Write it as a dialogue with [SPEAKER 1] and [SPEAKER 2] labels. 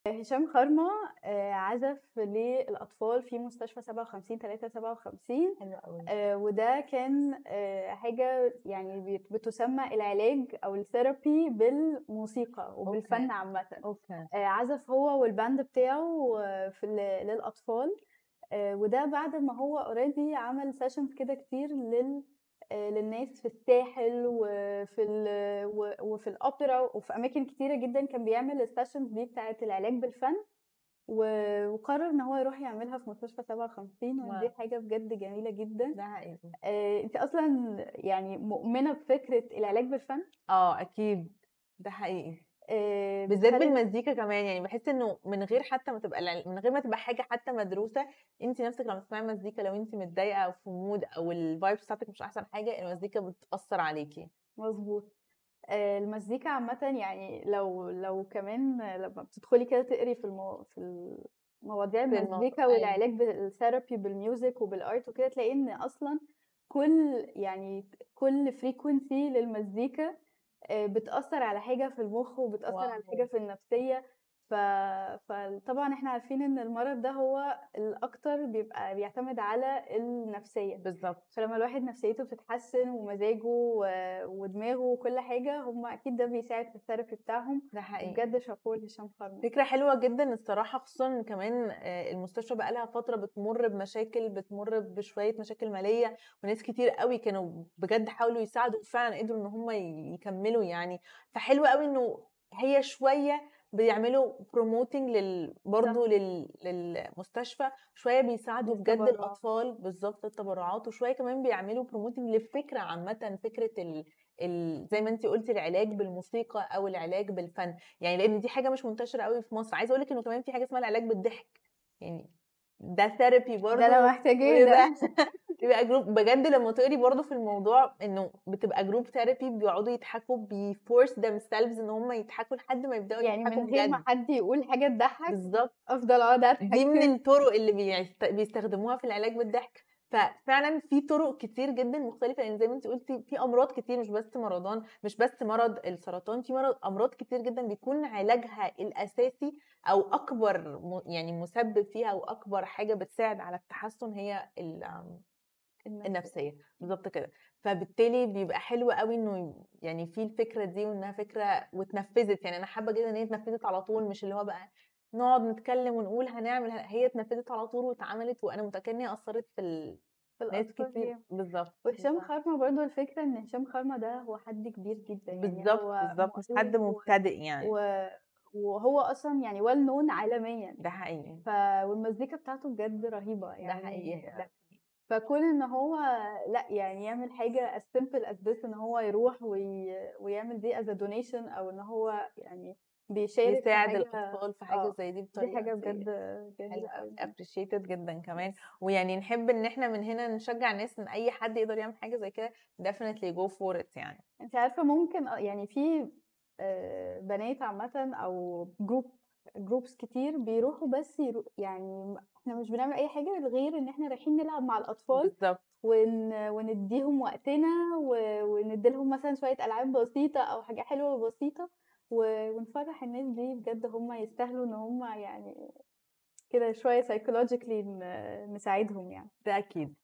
[SPEAKER 1] هشام خرمة آه، عزف للأطفال في مستشفى 57 3 57
[SPEAKER 2] حلو قوي
[SPEAKER 1] آه، وده كان آه، حاجة يعني بت- بتسمى العلاج أو الثيرابي بالموسيقى وبالفن عامة
[SPEAKER 2] اوكي
[SPEAKER 1] آه، عزف هو والباند بتاعه آه، في ال- للأطفال آه، وده بعد ما هو اوريدي عمل سيشنز كده كتير لل آه، للناس في الساحل وفي ال- و- وفي الاوبرا وفي اماكن كتيره جدا كان بيعمل السيشنز دي بتاعه العلاج بالفن و- وقرر ان هو يروح يعملها في مستشفى 57 ودي
[SPEAKER 2] واو.
[SPEAKER 1] حاجه بجد جميله جدا
[SPEAKER 2] ده حقيقي
[SPEAKER 1] آه، انت اصلا يعني مؤمنه بفكره العلاج بالفن
[SPEAKER 2] اه اكيد ده حقيقي
[SPEAKER 1] آه،
[SPEAKER 2] بالذات
[SPEAKER 1] بتخلي-
[SPEAKER 2] بالمزيكا كمان يعني بحس انه من غير حتى ما تبقى الع- من غير ما تبقى حاجه حتى مدروسه انت نفسك لما تسمعي مزيكا لو انت متضايقه او في مود او الفايبس بتاعتك مش احسن حاجه المزيكا بتاثر عليكي
[SPEAKER 1] مظبوط آه، المزيكا عامة يعني لو لو كمان لما بتدخلي كده تقري في المو... في مواضيع
[SPEAKER 2] في الموضوع،
[SPEAKER 1] المزيكا
[SPEAKER 2] أيوة.
[SPEAKER 1] والعلاج بالثيرابي بالميوزك وبالارت وكده تلاقي ان اصلا كل يعني كل فريكونسي للمزيكا آه، بتأثر على حاجة في المخ وبتأثر على
[SPEAKER 2] واو.
[SPEAKER 1] حاجة في النفسية ف... فطبعا احنا عارفين ان المرض ده هو الاكتر بيبقى بيعتمد على النفسية
[SPEAKER 2] بالظبط
[SPEAKER 1] فلما الواحد نفسيته بتتحسن ومزاجه و- ودماغه وكل حاجة هم أكيد ده بيساعد في الثيرابي بتاعهم
[SPEAKER 2] ده حقيقي
[SPEAKER 1] بجد شابوه لهشام خرمة
[SPEAKER 2] فكرة حلوة جدا الصراحة خصوصا إن كمان آه، المستشفى بقى لها فترة بتمر بمشاكل بتمر بشوية مشاكل مالية وناس كتير قوي كانوا بجد حاولوا يساعدوا وفعلا قدروا ان هم ي- يكملوا يعني فحلو قوي انه هي شوية بيعملوا بروموتنج لل برضه لل... للمستشفى شويه بيساعدوا بجد
[SPEAKER 1] للتبرعات.
[SPEAKER 2] الاطفال بالظبط التبرعات وشويه كمان بيعملوا بروموتنج للفكره عامه فكره ال... ال... زي ما انت قلتي العلاج بالموسيقى او العلاج بالفن يعني لان دي حاجه مش منتشره قوي في مصر عايزه اقول لك انه كمان في حاجه اسمها العلاج بالضحك يعني ده ثيرابي برضه
[SPEAKER 1] ده انا محتاجاه ده
[SPEAKER 2] بيبقى بيبقى جروب بجد لما تقري برضه في الموضوع انه بتبقى جروب ثيرابي بيقعدوا يضحكوا بيفورس ذيم سيلفز ان هم يضحكوا لحد ما يبداوا
[SPEAKER 1] يعني
[SPEAKER 2] يضحكوا
[SPEAKER 1] من غير ما
[SPEAKER 2] بجد
[SPEAKER 1] حد يقول حاجة تضحك
[SPEAKER 2] بالظبط
[SPEAKER 1] افضل اقعد اضحك
[SPEAKER 2] دي من الطرق اللي بيست- بيستخدموها في العلاج بالضحك ففعلا في طرق كتير جدا مختلفه لان زي ما انت قلتي في امراض كتير مش بس مرضان مش بس مرض السرطان في مرض امراض كتير جدا بيكون علاجها الاساسي او اكبر م- يعني مسبب فيها او اكبر حاجه بتساعد على التحسن هي ال- النفسيه بالظبط كده فبالتالي بيبقى حلو قوي انه يعني في الفكره دي وانها فكره واتنفذت يعني انا حابه جدا ان هي اتنفذت على طول مش اللي هو بقى نقعد نتكلم ونقول هنعمل هي اتنفذت على طول واتعملت وانا متاكده ان هي اثرت في ال...
[SPEAKER 1] في
[SPEAKER 2] ناس
[SPEAKER 1] الأطفال
[SPEAKER 2] كتير
[SPEAKER 1] هي.
[SPEAKER 2] بالظبط
[SPEAKER 1] وهشام
[SPEAKER 2] بالظبط.
[SPEAKER 1] خرمة برضو الفكرة ان هشام خرمة ده هو حد كبير جدا يعني
[SPEAKER 2] بالظبط
[SPEAKER 1] هو
[SPEAKER 2] بالظبط مش حد
[SPEAKER 1] مؤلف و-
[SPEAKER 2] مبتدئ يعني
[SPEAKER 1] و... وهو اصلا يعني ويل نون عالميا
[SPEAKER 2] ده حقيقي
[SPEAKER 1] ف... والمزيكا بتاعته بجد رهيبة
[SPEAKER 2] ده
[SPEAKER 1] يعني
[SPEAKER 2] حقيقي ده
[SPEAKER 1] فكون ان هو لا يعني يعمل حاجه as simple as this ان هو يروح وي... ويعمل دي as a donation او ان هو يعني بيشارك في
[SPEAKER 2] يساعد
[SPEAKER 1] حاجة
[SPEAKER 2] الاطفال في حاجه
[SPEAKER 1] آه،
[SPEAKER 2] زي دي
[SPEAKER 1] دي
[SPEAKER 2] بطريقه
[SPEAKER 1] حاجه
[SPEAKER 2] زي-
[SPEAKER 1] بجد جميله قوي
[SPEAKER 2] appreciated جدا كمان ويعني نحب ان احنا من هنا نشجع الناس ان اي حد يقدر يعمل حاجه زي كده definitely go for it يعني
[SPEAKER 1] انت عارفه ممكن آه، يعني في آه، بنات عامه او جروب جروبس كتير بيروحوا بس يرو... يعني احنا مش بنعمل اي حاجه غير ان احنا رايحين نلعب مع الاطفال
[SPEAKER 2] بالظبط
[SPEAKER 1] ون... ونديهم وقتنا و... ونديلهم مثلا شوية ألعاب بسيطة أو حاجة حلوة بسيطة و... ونفرح الناس دي بجد هم يستاهلوا إن هم يعني كده شوية psychologically ن... نساعدهم يعني
[SPEAKER 2] ده اكيد